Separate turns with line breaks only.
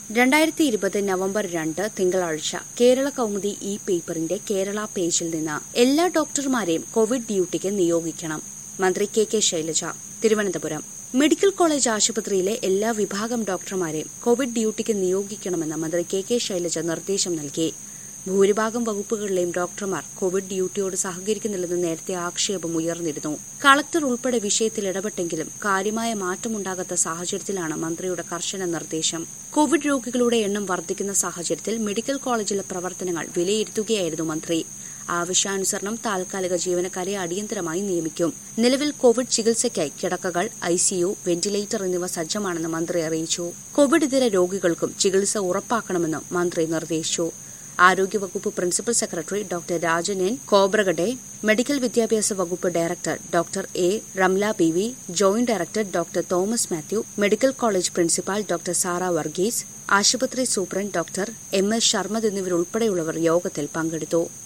രണ്ടായിരത്തി ഇരുപത് നവംബർ രണ്ട് തിങ്കളാഴ്ച കേരള കൗമുദി ഇ പേപ്പറിന്റെ കേരള പേജിൽ നിന്ന് എല്ലാ ഡോക്ടർമാരെയും കോവിഡ് ഡ്യൂട്ടിക്ക് നിയോഗിക്കണം മന്ത്രി K K Shailaja Thiruvananthapuram medical college ആശുപത്രിയിലെ എല്ലാ വിഭാഗം ഡോക്ടർമാരെയും കോവിഡ് ഡ്യൂട്ടിക്ക് നിയോഗിക്കണമെന്ന് മന്ത്രി കെ കെ ശൈലജ നിർദ്ദേശം നൽകി ഭൂരിഭാഗം വകുപ്പുകളിലെയും ഡോക്ടർമാർ കോവിഡ് ഡ്യൂട്ടിയോട് സഹകരിക്കുന്നില്ലെന്ന് നേരത്തെ ആക്ഷേപം ഉയർന്നിരുന്നു കളക്ടർ ഉൾപ്പെടെ വിഷയത്തിൽ ഇടപെട്ടെങ്കിലും കാര്യമായ മാറ്റമുണ്ടാകാത്ത സാഹചര്യത്തിലാണ് മന്ത്രിയുടെ കർശന നിർദ്ദേശം കോവിഡ് രോഗികളുടെ എണ്ണം വർദ്ധിക്കുന്ന സാഹചര്യത്തിൽ മെഡിക്കൽ കോളേജിലെ പ്രവർത്തനങ്ങൾ വിലയിരുത്തുകയായിരുന്നു മന്ത്രി ആവശ്യാനുസരണം താൽക്കാലിക ജീവനക്കാരെ അടിയന്തരമായി നിയമിക്കും നിലവിൽ കോവിഡ് ചികിത്സയ്ക്കായി കിടക്കകൾ ഐസിയു വെന്റിലേറ്റർ എന്നിവ സജ്ജമാണെന്ന് മന്ത്രി അറിയിച്ചു കോവിഡ് ഇതര രോഗികൾക്കും ചികിത്സ ഉറപ്പാക്കണമെന്നും മന്ത്രി നിർദ്ദേശിച്ചു ആരോഗ്യവകുപ്പ് principal secretary doctor Rajan N Khobragade medical വിദ്യാഭ്യാസ വകുപ്പ് director doctor A Ramla B V joint director doctor Thomas Mathew medical college principal doctor Sara Varghese ആശുപത്രി superintendent doctor M S Sharmad എന്നിവരുൾപ്പെടെയുള്ളവർ യോഗത്തിൽ പങ്കെടുത്തു